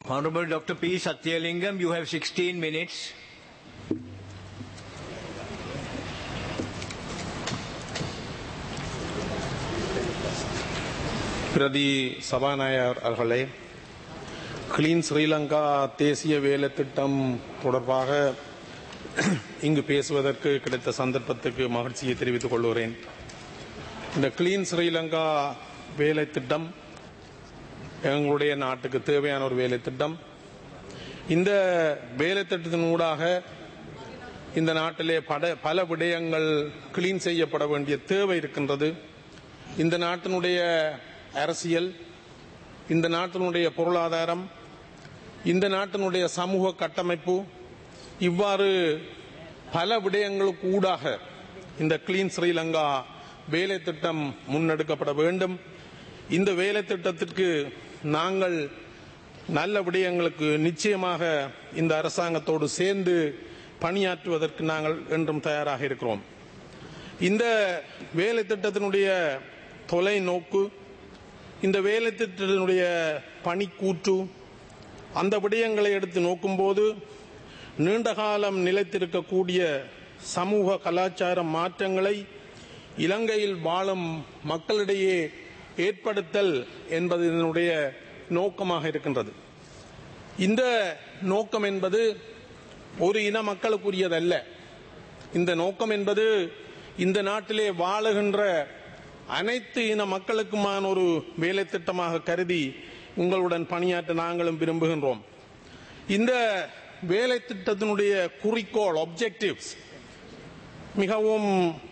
Honorable Dr. P. Satyalingam, you have 16 minutes. பிரதி சபாநாயகர் அவர்களே கிளீன் ஸ்ரீலங்கா தேசிய வேலை திட்டம் தொடர்பாக இங்கு பேசுவதற்கு கிடைத்த சந்தர்ப்பத்துக்கு மகிழ்ச்சியை தெரிவித்துக் கொள்கிறேன் இந்த கிளீன் ஸ்ரீலங்கா வேலை திட்டம் எங்களுடைய நாட்டுக்கு தேவையான ஒரு வேலை திட்டம் இந்த வேலை திட்டத்தின் ஊடாக இந்த நாட்டிலே பட பல விடயங்கள் கிளீன் செய்யப்பட வேண்டிய தேவை இருக்கின்றது இந்த நாட்டினுடைய அரசியல் இந்த நாட்டினுடைய பொருளாதாரம் இந்த நாட்டினுடைய சமூக கட்டமைப்பு இவ்வாறு பல விடயங்களுக்கு ஊடாக இந்த கிளீன் ஸ்ரீலங்கா வேலை திட்டம் முன்னெடுக்கப்பட வேண்டும் இந்த வேலை திட்டத்திற்கு நாங்கள் நல்ல விடயங்களுக்கு நிச்சயமாக இந்த அரசாங்கத்தோடு சேர்ந்து பணியாற்றுவதற்கு நாங்கள் என்றும் தயாராக இருக்கிறோம் இந்த வேலை திட்டத்தினுடைய தொலைநோக்கு இந்த வேலை திட்டத்தினுடைய பணிக்கூற்று அந்த விடயங்களை எடுத்து நோக்கும்போது நீண்ட காலம் நிலைத்திருக்கக்கூடிய சமூக கலாச்சார மாற்றங்களை இலங்கையில் வாழும் மக்களிடையே ஏற்படுத்தல் என்பது இதனுடைய நோக்கமாக இருக்கின்றது இந்த நோக்கம் என்பது ஒரு இன மக்களுக்குரியதல்ல இந்த நோக்கம் என்பது இந்த நாட்டிலே வாழுகின்ற அனைத்து இன மக்களுக்குமான ஒரு வேலை திட்டமாக கருதி உங்களுடன் பணியாற்ற நாங்களும் விரும்புகின்றோம் இந்த வேலை திட்டத்தினுடைய குறிக்கோள் ஒப்ஜெக்டிவ்ஸ் மிகவும்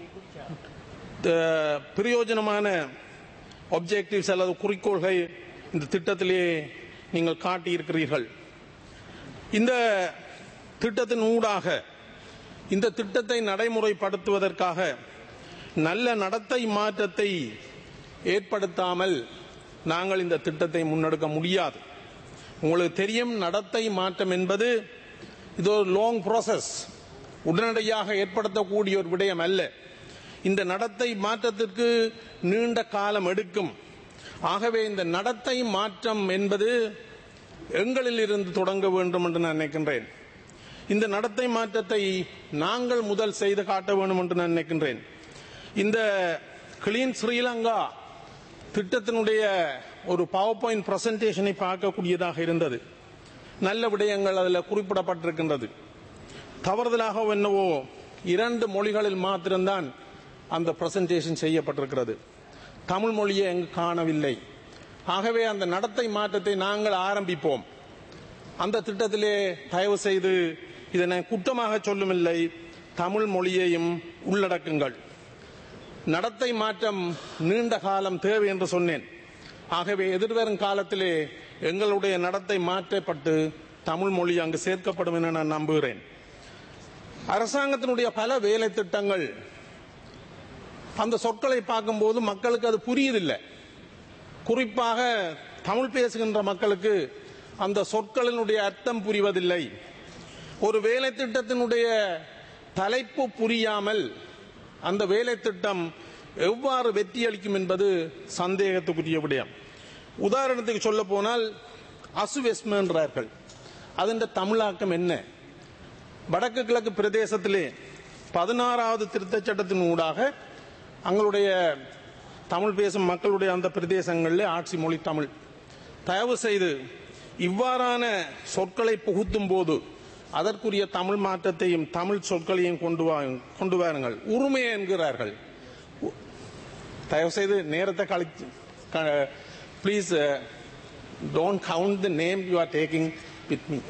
அஹ், பிரயோஜனமான ஒப்ஜெக்டிவ்ஸ் அல்லது குறிக்கோள்கள் இந்த திட்டத்திலே நீங்கள் காட்டியிருக்கிறீர்கள் இந்த திட்டத்தின் ஊடாக இந்த திட்டத்தை நடைமுறைப்படுத்துவதற்காக நல்ல நடத்தை மாற்றத்தை ஏற்படுத்தாமல் நாங்கள் இந்த திட்டத்தை முன்னெடுக்க முடியாது உங்களுக்கு தெரியும் நடத்தை மாற்றம் என்பது இது ஒரு லாங் ப்ராசஸ் உடனடியாக ஏற்படுத்தக்கூடிய ஒரு விடயம் அல்ல இந்த நடத்தை மாற்றத்திற்கு நீண்ட காலம் எடுக்கும் ஆகவே இந்த நடத்தை மாற்றம் என்பது எங்களில் இருந்து தொடங்க வேண்டும் என்று நான் நினைக்கின்றேன் இந்த நடத்தை மாற்றத்தை நாங்கள் முதல் செய்து காட்ட வேண்டும் என்று நான் நினைக்கின்றேன் இந்த கிளீன் ஸ்ரீலங்கா திட்டத்தினுடைய ஒரு பவர் பாயிண்ட் பிரசன்டேஷனை பார்க்கக்கூடியதாக இருந்தது நல்ல விடயங்கள் அதில் குறிப்பிடப்பட்டிருக்கின்றது தவறுதலாக என்னவோ இரண்டு மொழிகளில் மாத்திரம்தான் அந்த பிரசன்டேஷன் செய்யப்பட்டிருக்கிறது தமிழ் மொழியை எங்கு காணவில்லை ஆகவே அந்த நடத்தை மாற்றத்தை நாங்கள் ஆரம்பிப்போம் அந்த திட்டத்திலே தயவு செய்து இதனை குற்றமாக சொல்லுமில்லை தமிழ் மொழியையும் உள்ளடக்குங்கள் நடத்தை மாற்றம் நீண்ட காலம் தேவை என்று சொன்னேன் ஆகவே எதிர்வரும் காலத்திலே எங்களுடைய நடத்தை மாற்றப்பட்டு தமிழ் மொழி அங்கு சேர்க்கப்படும் என நான் நம்புகிறேன் அரசாங்கத்தினுடைய பல வேலை திட்டங்கள் அந்த சொற்களை பார்க்கும்போது மக்களுக்கு அது புரியுதில்லை குறிப்பாக தமிழ் பேசுகின்ற மக்களுக்கு அந்த சொற்களினுடைய அர்த்தம் புரிவதில்லை ஒரு வேலை திட்டத்தினுடைய தலைப்பு புரியாமல் அந்த வேலை திட்டம் எவ்வாறு வெற்றி அளிக்கும் என்பது சந்தேகத்துக்குரிய விடயம் உதாரணத்துக்கு சொல்ல போனால் அசுவெஸ்மென்றார்கள் அதன் தமிழாக்கம் என்ன வடக்கு கிழக்கு பிரதேசத்திலே பதினாறாவது திருத்தச் சட்டத்தின் ஊடாக அங்களுடைய தமிழ் பேசும் மக்களுடைய அந்த பிரதேசங்களில் ஆட்சி மொழி தமிழ் தயவு செய்து இவ்வாறான சொற்களை புகுத்தும் போது அதற்குரிய தமிழ் மாற்றத்தையும் தமிழ் சொற்களையும் கொண்டு வா கொண்டு வாருங்கள் உரிமை என்கிறார்கள் உ- தயவு செய்து நேரத்தை கழிச்சு please don't count the name you are taking with me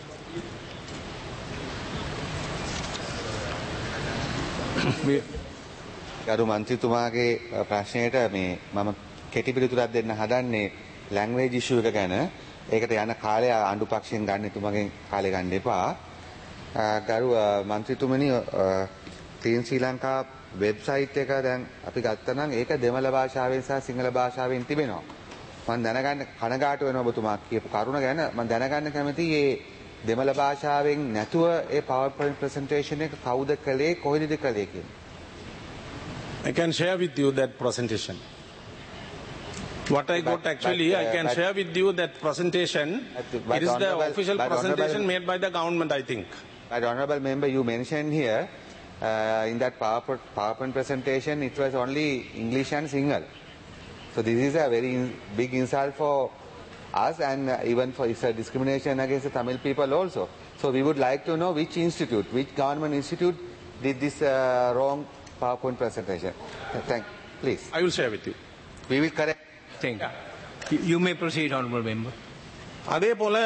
ගරු මන්ත්‍රීතුමාගේ අ, ප්‍රශ්නයට මේ මම කෙටි පිළිතුරක් දෙන්න හදන්නේ ලැංග්වේජ් ඉෂුව එක ගැන. ඒකට යන කාලය ආණ්ඩු පක්ෂයෙන් ගන්න එතුමගෙන් කාලය ගන්න එපා. අ, ගරු අ, මන්ත්‍රීතුමනි තීන් ශ්‍රී ලංකා වෙබ්සයිට් එක දැන් අපි ගත්තනම් ඒක දෙමළ භාෂාවෙන් සහ සිංහල භාෂාවෙන් තිබෙනවා. මම දැනගන්න කනගාටු වෙනවා ඔබතුමා කියපු කරුණ ගැන මම දැනගන්න කැමතියි මේ දෙමළ භාෂාවෙන් නැතුව ඒ PowerPoint presentation එක කවුද කළේ කොහෙදද කළේ කියන I can share with you that presentation. What I got But- actually, but, I uh, can but- share with you that presentation. But- but it is the honorable- official but honorable- presentation made by the government, I think. But honorable member, you mentioned here uh, in that PowerPoint, PowerPoint presentation, it was only English and single. So this is a very in- big insult for us and uh, even for it's a discrimination against the Tamil people also. So we would like to know which institute, which government institute did this uh, wrong PowerPoint presentation. Thank, please. I will share with you. We will correct. Thank you. You- You may proceed, honorable member. அதே போல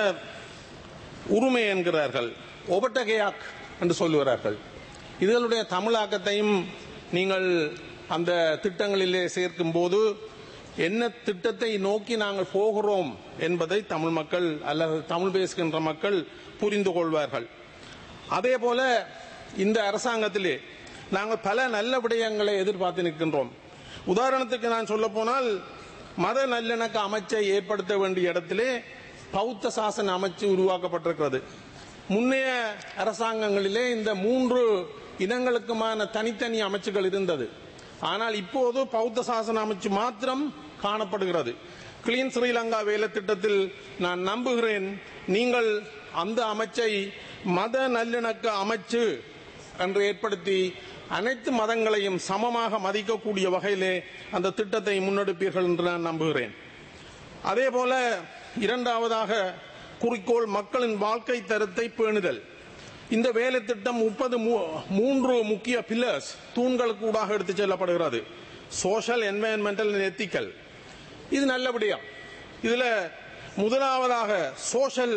உரிமை என்கிறார்கள் ஒபட்டகையாக் என்று சொல்லுகிறார்கள் இதுகளுடைய தமிழாக்கத்தையும் நீங்கள் அந்த திட்டங்களிலே சேர்க்கும் போது என்ன திட்டத்தை நோக்கி நாங்கள் போகிறோம் என்பதை தமிழ் மக்கள் அல்லது தமிழ் பேசுகின்ற மக்கள் புரிந்து கொள்வார்கள் அதே போல இந்த அரசாங்கத்திலே நாங்கள் பல நல்ல விடயங்களை எதிர்பார்த்து நிற்கின்றோம் உதாரணத்துக்கு நான் சொல்ல போனால் மத நல்லிணக்க அமைச்சை ஏற்படுத்த வேண்டிய இடத்திலே பௌத்த சாசன அமைச்சு உருவாக்கப்பட்டிருக்கிறது முன்னைய அரசாங்கங்களிலே இந்த மூன்று இனங்களுக்குமான தனித்தனி அமைச்சுகள் இருந்தது ஆனால் இப்போது பௌத்த சாசன அமைச்சு மாத்திரம் காணப்படுகிறது கிளீன் ஸ்ரீலங்கா வேலை திட்டத்தில் நான் நம்புகிறேன் நீங்கள் அந்த அமைச்சை மத நல்லிணக்க அமைச்சு என்று ஏற்படுத்தி அனைத்து மதங்களையும் சமமாக மதிக்கக்கூடிய வகையிலே அந்த திட்டத்தை முன்னெடுப்பீர்கள் என்று நான் நம்புகிறேன் அதே போல இரண்டாவதாக குறிக்கோள் மக்களின் வாழ்க்கை தரத்தை பேணுதல் இந்த வேலை திட்டம் முப்பது மூன்று முக்கிய பில்லர்ஸ் தூண்கள் கூடாக எடுத்துச் செல்லப்படுகிறது சோஷியல் என்வாயன்மெண்டல் எத்திக்கல் இது நல்லபடியா இதுல முதலாவதாக சோஷியல்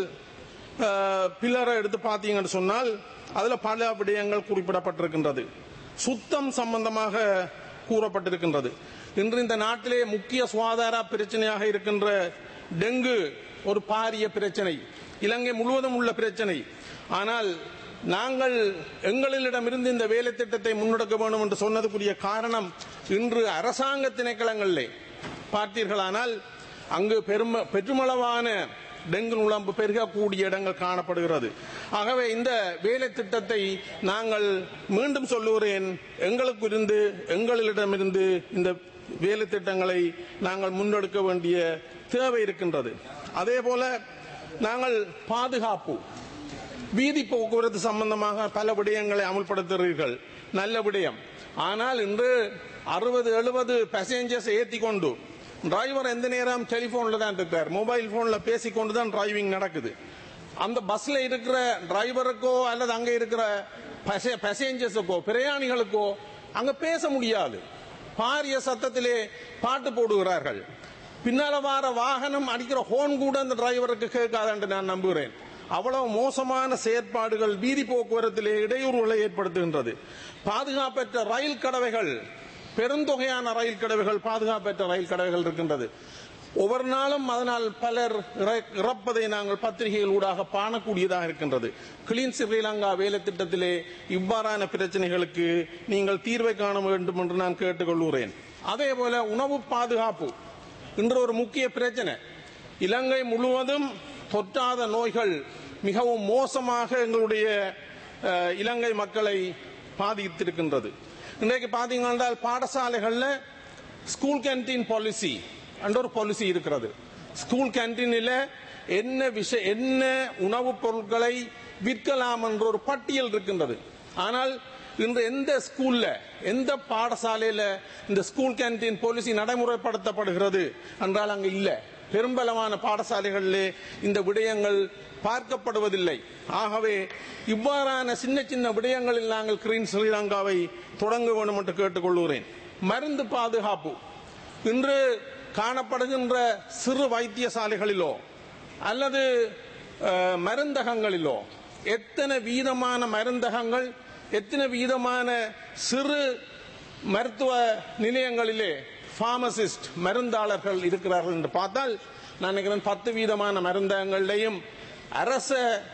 பில்லரை எடுத்து பார்த்தீங்கன்னு சொன்னால் அதுல பல விடயங்கள் குறிப்பிடப்பட்டிருக்கின்றது சுத்தம் சம்பந்தமாக கூறப்பட்டிருக்கின்றது இன்று இந்த நாட்டிலே முக்கிய சுகாதார பிரச்சனையாக இருக்கின்ற டெங்கு ஒரு பாரிய பிரச்சனை இலங்கை முழுவதும் உள்ள பிரச்சனை ஆனால் நாங்கள் எங்களிடமிருந்து இந்த வேலை திட்டத்தை முன்னெடுக்க வேண்டும் என்று சொன்னதுக்குரிய காரணம் இன்று அரசாங்க திணைக்களங்களிலே பார்த்தீர்களானால் அங்கு பெரும் பெருமளவான டெங்கு நுழம்பு பெருகக்கூடிய இடங்கள் காணப்படுகிறது ஆகவே இந்த வேலை திட்டத்தை நாங்கள் மீண்டும் சொல்லுகிறேன் எங்களுக்கு இருந்து எங்களிடமிருந்து இந்த வேலை திட்டங்களை நாங்கள் முன்னெடுக்க வேண்டிய தேவை இருக்கின்றது அதே போல நாங்கள் பாதுகாப்பு வீதி போக்குவரத்து சம்பந்தமாக பல விடயங்களை அமல்படுத்துகிறீர்கள் நல்ல விடயம் ஆனால் இன்று அறுபது எழுபது பேசஞ்சர்ஸ் ஏற்றி கொண்டு டிரைவர் எந்த நேரம் டெலிபோன்ல தான் இருக்கார் மொபைல் போன்ல பேசிக்கொண்டு தான் டிரைவிங் நடக்குது அந்த பஸ்ல இருக்கிற டிரைவருக்கோ அல்லது அங்க இருக்கிற பேசஞ்சர்ஸுக்கோ பிரயாணிகளுக்கோ அங்க பேச முடியாது பாரிய சத்தத்திலே பாட்டு போடுகிறார்கள் பின்னால வார வாகனம் அடிக்கிற ஹோன் கூட அந்த டிரைவருக்கு கேட்காது என்று நான் நம்புகிறேன் அவ்வளவு மோசமான செயற்பாடுகள் வீதி போக்குவரத்திலே இடையூறுகளை ஏற்படுத்துகின்றது பாதுகாப்பற்ற ரயில் கடவைகள் பெருந்தொகையான ரயில் கடவைகள் பாதுகாப்பற்ற ரயில் கடவைகள் இருக்கின்றது ஒவ்வொரு நாளும் அதனால் பலர் இறப்பதை நாங்கள் பத்திரிகைகள் ஊடாக காணக்கூடியதாக இருக்கின்றது கிளீன் ஸ்ரீலங்கா வேலை திட்டத்திலே இவ்வாறான பிரச்சனைகளுக்கு நீங்கள் தீர்வை காண வேண்டும் என்று நான் கேட்டுக்கொள்கிறேன் அதே போல உணவு பாதுகாப்பு இன்று ஒரு முக்கிய பிரச்சனை இலங்கை முழுவதும் தொற்றாத நோய்கள் மிகவும் மோசமாக எங்களுடைய இலங்கை மக்களை பாதித்திருக்கின்றது இன்றைக்கு பார்த்தீங்கன்னா பாடசாலைகளில் ஸ்கூல் கேன்டீன் பாலிசி என்ற ஒரு பாலிசி இருக்கிறது ஸ்கூல் கேன்டீனில் என்ன விஷய என்ன உணவுப் பொருட்களை விற்கலாம் என்ற ஒரு பட்டியல் இருக்கின்றது ஆனால் இன்று எந்த ஸ்கூல்ல எந்த பாடசாலையில இந்த ஸ்கூல் கேன்டீன் பாலிசி நடைமுறைப்படுத்தப்படுகிறது என்றால் அங்கு இல்லை பெரும்பலமான பாடசாலைகளிலே இந்த விடயங்கள் பார்க்கப்படுவதில்லை ஆகவே இவ்வாறான சின்ன சின்ன விடயங்களில் நாங்கள் கிரீன் ஸ்ரீலங்காவை தொடங்க வேண்டும் என்று கேட்டுக்கொள்கிறேன் மருந்து பாதுகாப்பு இன்று காணப்படுகின்ற சிறு வைத்தியசாலைகளிலோ அல்லது மருந்தகங்களிலோ எத்தனை வீதமான மருந்தகங்கள் எத்தனை வீதமான சிறு மருத்துவ நிலையங்களிலே பார்மசிஸ்ட் மருந்தாளர்கள் இருக்கிறார்கள் என்று பார்த்தால் நான் நினைக்கிறேன் பத்து வீதமான மருந்தகங்களிலையும் அரச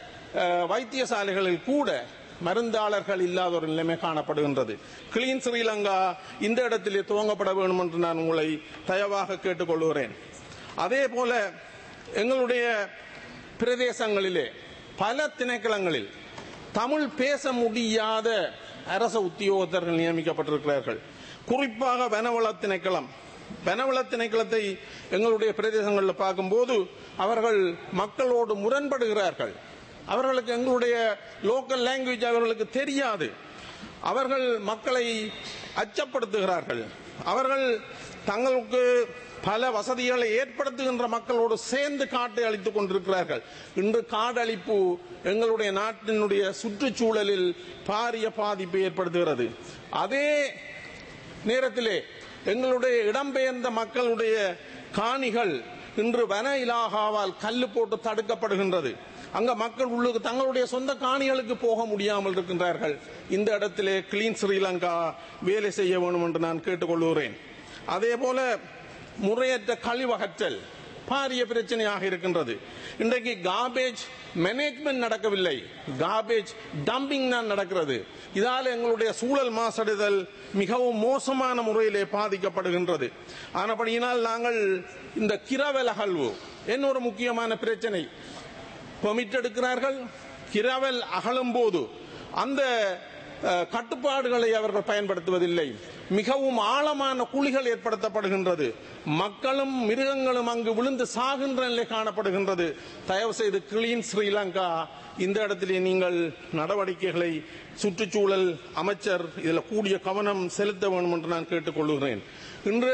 வைத்தியசாலைகளில் கூட மருந்தாளர்கள் இல்லாத ஒரு நிலைமை காணப்படுகின்றது கிளீன் ஸ்ரீலங்கா இந்த இடத்திலே துவங்கப்பட வேண்டும் என்று நான் உங்களை தயவாக கேட்டுக்கொள்கிறேன் அதே போல எங்களுடைய பிரதேசங்களிலே பல திணைக்களங்களில் தமிழ் பேச முடியாத அரச உத்தியோகத்தர்கள் நியமிக்கப்பட்டிருக்கிறார்கள் குறிப்பாக வனவள திணைக்களம் வனவள திணைக்களத்தை எங்களுடைய பிரதேசங்களில் பார்க்கும்போது அவர்கள் மக்களோடு முரண்படுகிறார்கள் அவர்களுக்கு எங்களுடைய லோக்கல் லாங்குவேஜ் அவர்களுக்கு தெரியாது அவர்கள் மக்களை அச்சப்படுத்துகிறார்கள் அவர்கள் தங்களுக்கு பல வசதிகளை ஏற்படுத்துகின்ற மக்களோடு சேர்ந்து காட்டை அழித்துக் கொண்டிருக்கிறார்கள் இன்று காடழிப்பு எங்களுடைய நாட்டினுடைய சுற்றுச்சூழலில் பாரிய பாதிப்பை ஏற்படுத்துகிறது அதே நேரத்திலே எங்களுடைய இடம்பெயர்ந்த மக்களுடைய காணிகள் இன்று வன இலாகாவால் கல்லு போட்டு தடுக்கப்படுகின்றது அங்க மக்கள் உள்ளுக்கு தங்களுடைய சொந்த காணிகளுக்கு போக முடியாமல் இருக்கின்றார்கள் இந்த இடத்திலே கிளீன் ஸ்ரீலங்கா வேலை செய்ய வேண்டும் என்று நான் கேட்டுக்கொள்கிறேன் அதே போல முறையற்ற கழிவகற்றல் பாரிய பிரச்சனையாக இருக்கின்றது இன்றைக்கு காபேஜ் மேனேஜ்மெண்ட் நடக்கவில்லை காபேஜ் டம்பிங் தான் நடக்கிறது இதால் எங்களுடைய சூழல் மாசடைதல் மிகவும் மோசமான முறையிலே பாதிக்கப்படுகின்றது ஆனபடியினால் நாங்கள் இந்த கிரவல் அகழ்வு இன்னொரு முக்கியமான பிரச்சனை பெர்மிட் எடுக்கிறார்கள் கிரவல் அகலும் போது அந்த அஹ், கட்டுப்பாடுகளை அவர்கள் பயன்படுத்துவதில்லை மிகவும் ஆழமான குழிகள் ஏற்படுத்தப்படுகின்றது மக்களும் மிருகங்களும் அங்கு விழுந்து சாகின்ற நிலை காணப்படுகின்றது தயவு செய்து கிளீன் ஸ்ரீலங்கா இந்த இடத்திலே நீங்கள் நடவடிக்கைகளை சுற்றுச்சூழல் அமைச்சர் இதில் கூடிய கவனம் செலுத்த வேண்டும் என்று நான் கேட்டுக்கொள்கிறேன் இன்று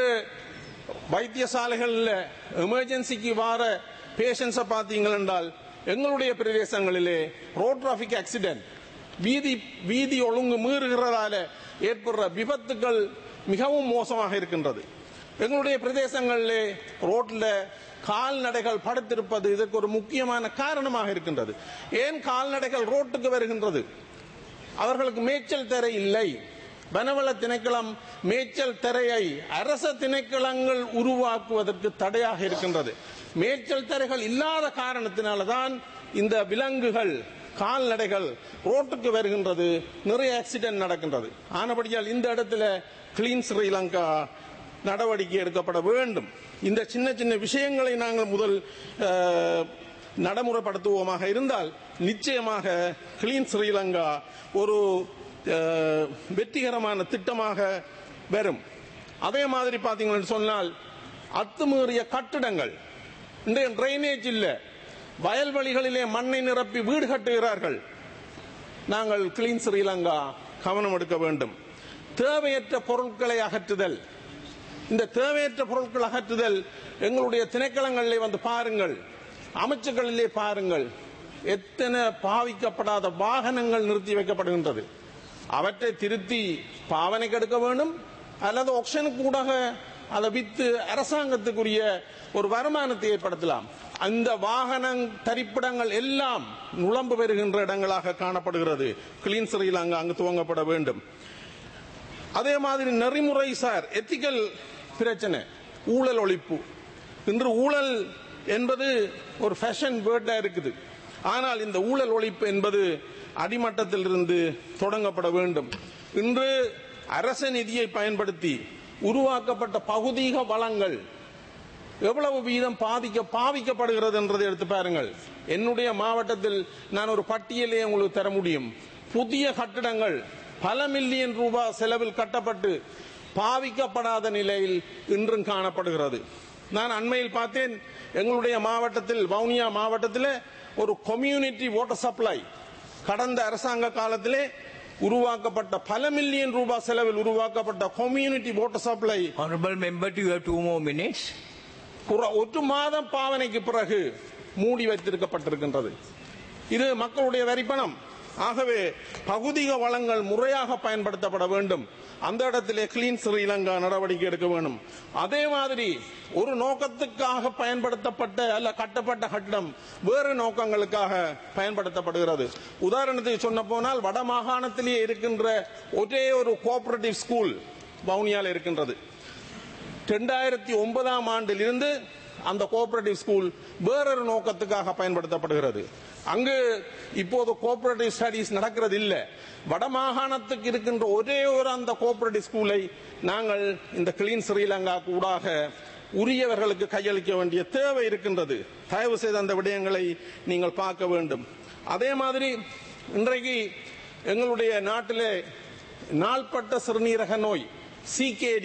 வைத்தியசாலைகளில் எமர்ஜென்சிக்கு வார பேஷண்ட்ஸை பார்த்தீங்கள் என்றால் எங்களுடைய பிரதேசங்களிலே ரோட் டிராபிக் ஆக்சிடென்ட் வீதி வீதி ஒழுங்கு மீறுகிறதால ஏற்படுற விபத்துகள் மிகவும் மோசமாக இருக்கின்றது எங்களுடைய பிரதேசங்களிலே ரோட்ல கால்நடைகள் படுத்திருப்பது இதற்கு ஒரு முக்கியமான காரணமாக இருக்கின்றது ஏன் கால்நடைகள் ரோட்டுக்கு வருகின்றது அவர்களுக்கு மேய்ச்சல் தரை இல்லை வனவள திணைக்களம் மேய்ச்சல் தரையை அரச திணைக்களங்கள் உருவாக்குவதற்கு தடையாக இருக்கின்றது மேய்ச்சல் தரைகள் இல்லாத காரணத்தினால்தான் இந்த விலங்குகள் கால்நடைகள் ரோட்டுக்கு வருகின்றது நிறைய ஆக்சிடென்ட் நடக்கின்றது ஆனபடியால் இந்த இடத்துல கிளீன் ஸ்ரீலங்கா நடவடிக்கை எடுக்கப்பட வேண்டும் இந்த சின்ன சின்ன விஷயங்களை நாங்கள் முதல் அஹ், நடைமுறைப்படுத்துவோமாக இருந்தால் நிச்சயமாக கிளீன் ஸ்ரீலங்கா ஒரு அஹ், வெற்றிகரமான திட்டமாக வரும் அதே மாதிரி பார்த்தீங்கன்னு சொன்னால் அத்துமீறிய கட்டிடங்கள் இன்றைய டிரைனேஜ் இல்லை வயல்வெளிகளிலே மண்ணை நிரப்பி வீடு கட்டுகிறார்கள் நாங்கள் கிளீன் ஸ்ரீலங்கா கவனம் எடுக்க வேண்டும் தேவையற்ற பொருட்களை அகற்றுதல் இந்த தேவையற்ற பொருட்கள் அகற்றுதல் எங்களுடைய திணைக்களங்களிலே வந்து பாருங்கள் அமைச்சுகளிலே பாருங்கள் எத்தனை பாவிக்கப்படாத வாகனங்கள் நிறுத்தி வைக்கப்படுகின்றது அவற்றை திருத்தி பாவனைக்கு எடுக்க வேண்டும் அல்லது ஆக்ஷனுக்கு கூடாக அதை வித்து அரசாங்கத்துக்குரிய ஒரு வருமானத்தை ஏற்படுத்தலாம் அந்த வாகன தரிப்பிடங்கள் எல்லாம் நுழம்பு பெறுகின்ற இடங்களாக காணப்படுகிறது கிளீன் ஸ்ரீலங்கா அங்கு துவங்கப்பட வேண்டும் அதே மாதிரி நெறிமுறை சார் எத்திக்கல் பிரச்சனை ஊழல் ஒழிப்பு இன்று ஊழல் என்பது ஒரு ஃபேஷன் வேர்டா இருக்குது ஆனால் இந்த ஊழல் ஒழிப்பு என்பது அடிமட்டத்தில் இருந்து தொடங்கப்பட வேண்டும் இன்று அரச நிதியை பயன்படுத்தி உருவாக்கப்பட்ட பகுதீக வளங்கள் எவ்வளவு வீதம் பாதிக்க பாவிக்கப்படுகிறது என்றதை எடுத்து பாருங்கள் என்னுடைய மாவட்டத்தில் நான் ஒரு பட்டியலே உங்களுக்கு தர முடியும் புதிய கட்டிடங்கள் பல மில்லியன் ரூபாய் செலவில் கட்டப்பட்டு பாவிக்கப்படாத நிலையில் இன்றும் காணப்படுகிறது நான் அண்மையில் பார்த்தேன் எங்களுடைய மாவட்டத்தில் வவுனியா மாவட்டத்தில் ஒரு கம்யூனிட்டி வாட்டர் சப்ளை கடந்த அரசாங்க காலத்திலே உருவாக்கப்பட்ட பல மில்லியன் ரூபாய் செலவில் உருவாக்கப்பட்ட community water supply Honorable member, do you have two more minutes? புற- ஒரு மாதம் பாவனைக்கு பிறகு மூடி வைத்திருக்கப்பட்டிருக்கின்றது இது மக்களுடைய வரிப்பணம் ஆகவே பகுதிக வளங்கள் முறையாக பயன்படுத்தப்பட வேண்டும் அந்த இடத்திலே கிளீன் ஸ்ரீலங்கா நடவடிக்கை எடுக்க வேண்டும் அதே மாதிரி ஒரு நோக்கத்துக்காக பயன்படுத்தப்பட்ட அல்ல கட்டப்பட்ட கட்டிடம் வேறு நோக்கங்களுக்காக பயன்படுத்தப்படுகிறது உதாரணத்துக்கு சொன்ன போனால் வட மாகாணத்திலேயே இருக்கின்ற ஒரே ஒரு கோஆபரேட்டிவ் ஸ்கூல் வவுனியால இருக்கின்றது ரெண்டாயிரத்தி ஒன்பதாம் ஆண்டில் இருந்து அந்த கோஆபரேட்டிவ் ஸ்கூல் வேறொரு நோக்கத்துக்காக பயன்படுத்தப்படுகிறது அங்கு இப்போது கோஆபரேட்டிவ் ஸ்டடீஸ் நடக்கிறது இல்லை வடமாகாணத்துக்கு இருக்கின்ற ஒரே ஒரு அந்த கோஆபரேட்டிவ் ஸ்கூலை நாங்கள் இந்த கிளீன் ஸ்ரீலங்கா கூடாக உரியவர்களுக்கு கையளிக்க வேண்டிய தேவை இருக்கின்றது தயவு செய்து அந்த விடயங்களை நீங்கள் பார்க்க வேண்டும் அதே மாதிரி இன்றைக்கு எங்களுடைய நாட்டிலே நாள்பட்ட சிறுநீரக நோய் சிகேடி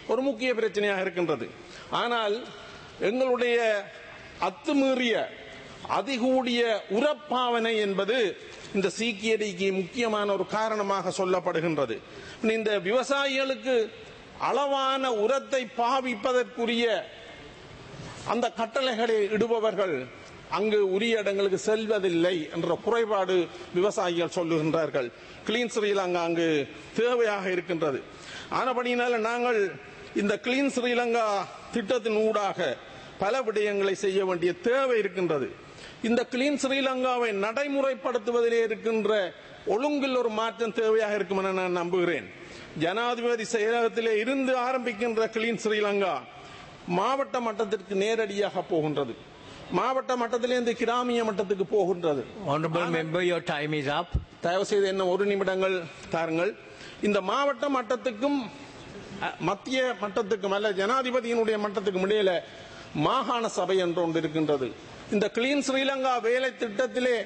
ஒரு முக்கிய பிரச்சனையாக இருக்கின்றது ஆனால் எங்களுடைய அத்துமீறிய அதிகூடிய உரப்பாவனை என்பது இந்த சீக்கியடிக்கு முக்கியமான ஒரு காரணமாக சொல்லப்படுகின்றது இந்த விவசாயிகளுக்கு அளவான உரத்தை பாவிப்பதற்குரிய அந்த கட்டளைகளை இடுபவர்கள் அங்கு உரிய இடங்களுக்கு செல்வதில்லை என்ற குறைபாடு விவசாயிகள் சொல்லுகின்றார்கள் கிளீன் ஸ்ரீலங்கா அங்கு தேவையாக இருக்கின்றது ஆனபடியினால நாங்கள் இந்த கிளீன் ஸ்ரீலங்கா திட்டத்தின் ஊடாக பல விடயங்களை செய்ய வேண்டிய தேவை இருக்கின்றது இந்த கிளீன் ஸ்ரீலங்காவை நடைமுறைப்படுத்துவதிலே இருக்கின்ற ஒழுங்கில் ஒரு மாற்றம் தேவையாக இருக்கும் என நான் நம்புகிறேன் ஜனாதிபதி செயலகத்திலே இருந்து ஆரம்பிக்கின்ற கிளீன் ஸ்ரீலங்கா மாவட்ட மட்டத்திற்கு நேரடியாக போகின்றது மாவட்ட மட்டத்திலிருந்து கிராமிய மட்டத்துக்கு போகின்றது Honorable member, your time is up. தயவு செய்து என்ன ஒரு நிமிடங்கள் தாருங்கள் இந்த மாவட்ட மட்டத்துக்கும் அ, மத்திய மட்டத்துக்கும் அல்ல ஜனாதிபதியினுடைய மட்டத்துக்கும் இடையில மாகாண சபை என்று ஒன்று இருக்கின்றது இந்த கிளீன் ஸ்ரீலங்கா வேலை திட்டத்திலே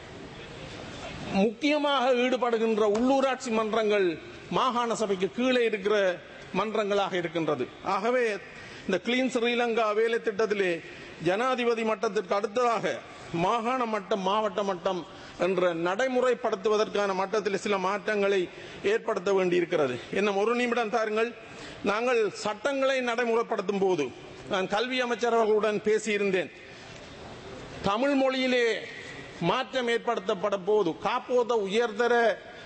முக்கியமாக ஈடுபடுகின்ற உள்ளூராட்சி மன்றங்கள் மாகாண சபைக்கு கீழே இருக்கிற மன்றங்களாக இருக்கின்றது ஆகவே இந்த கிளீன் ஸ்ரீலங்கா வேலை திட்டத்திலே ஜனாதிபதி மட்டத்திற்கு அடுத்ததாக மாகாண மட்டம் மாவட்ட மட்டம் என்ற நடைமுறைப்படுத்துவதற்கான மட்டத்தில் சில மாற்றங்களை ஏற்படுத்த வேண்டியிருக்கிறது இன்னும் ஒரு நிமிடம் தாருங்கள் நாங்கள் சட்டங்களை நடைமுறைப்படுத்தும் போது நான் கல்வி அமைச்சர் அவர்களுடன் பேசியிருந்தேன் தமிழ் மொழியிலே மாற்றம் ஏற்படுத்தப்பட போது காப்போத உயர்தர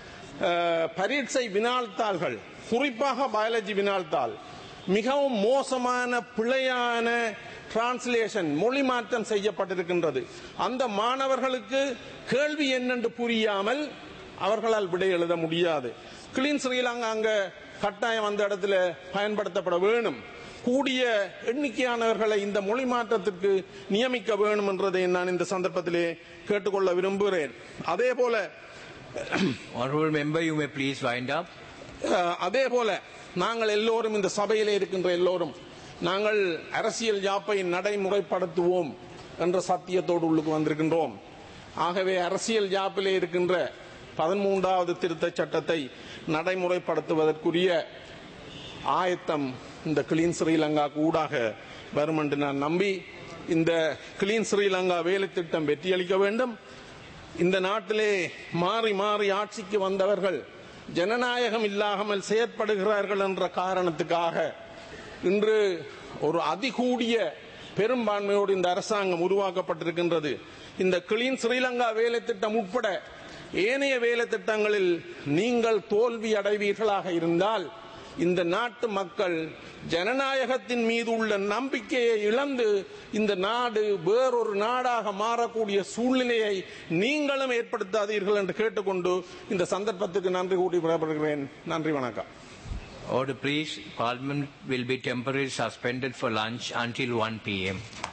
அஹ், பரீட்சை வினாள்தாள்கள் குறிப்பாக பயாலஜி வினாள்தாள் மிகவும் மோசமான பிழையான டிரான்ஸ்லேஷன் மொழி மாற்றம் செய்யப்பட்டிருக்கின்றது அந்த மாணவர்களுக்கு கேள்வி என்னென்று புரியாமல் அவர்களால் விடை எழுத முடியாது கிளீன் ஸ்ரீலங்கா அங்க கட்டாயம் அந்த இடத்துல பயன்படுத்தப்பட வேணும் கூடிய எண்ணிக்கையானவர்களை இந்த மொழி மாற்றத்திற்கு நியமிக்க வேண்டும் என்றதை நான் இந்த சந்தர்ப்பத்திலே கேட்டுக்கொள்ள விரும்புகிறேன் அதே போல Honorable member, you may please wind up. அஹ், அதே போல நாங்கள் எல்லோரும் இந்த சபையிலே இருக்கின்ற எல்லோரும் நாங்கள் அரசியல் யாப்பை நடைமுறைப்படுத்துவோம் என்ற சத்தியத்தோடு உள்ளுக்கு வந்திருக்கின்றோம் ஆகவே அரசியல் யாப்பிலே இருக்கின்ற பதிமூன்றாவது திருத்தச் சட்டத்தை நடைமுறைப்படுத்துவதற்குரிய ஆயத்தம் இந்த கிளீன் ஸ்ரீலங்கா ஊடாக வரும் என்று நான் நம்பி இந்த கிளீன் ஸ்ரீலங்கா வேலை திட்டம் வெற்றியளிக்க வேண்டும் இந்த நாட்டிலே மாறி மாறி ஆட்சிக்கு வந்தவர்கள் ஜனநாயகம் இல்லாமல் செயற்படுகிறார்கள் என்ற காரணத்துக்காக இன்று ஒரு அதிகூடிய பெரும்பான்மையோடு இந்த அரசாங்கம் உருவாக்கப்பட்டிருக்கின்றது இந்த கிளீன் ஸ்ரீலங்கா வேலை திட்டம் உட்பட ஏனைய வேலை திட்டங்களில் நீங்கள் தோல்வி அடைவீர்களாக இருந்தால் இந்த நாட்டு மக்கள் ஜனநாயகத்தின் மீது உள்ள நம்பிக்கையை இழந்து இந்த நாடு வேறொரு நாடாக மாறக்கூடிய சூழ்நிலையை நீங்களும் ஏற்படுத்தாதீர்கள் என்று கேட்டுக்கொண்டு இந்த சந்தர்ப்பத்துக்கு நன்றி கூட்டி விடப்படுகிறேன் நன்றி வணக்கம் Order, please. Parliament will be temporarily suspended for lunch until 1 p.m.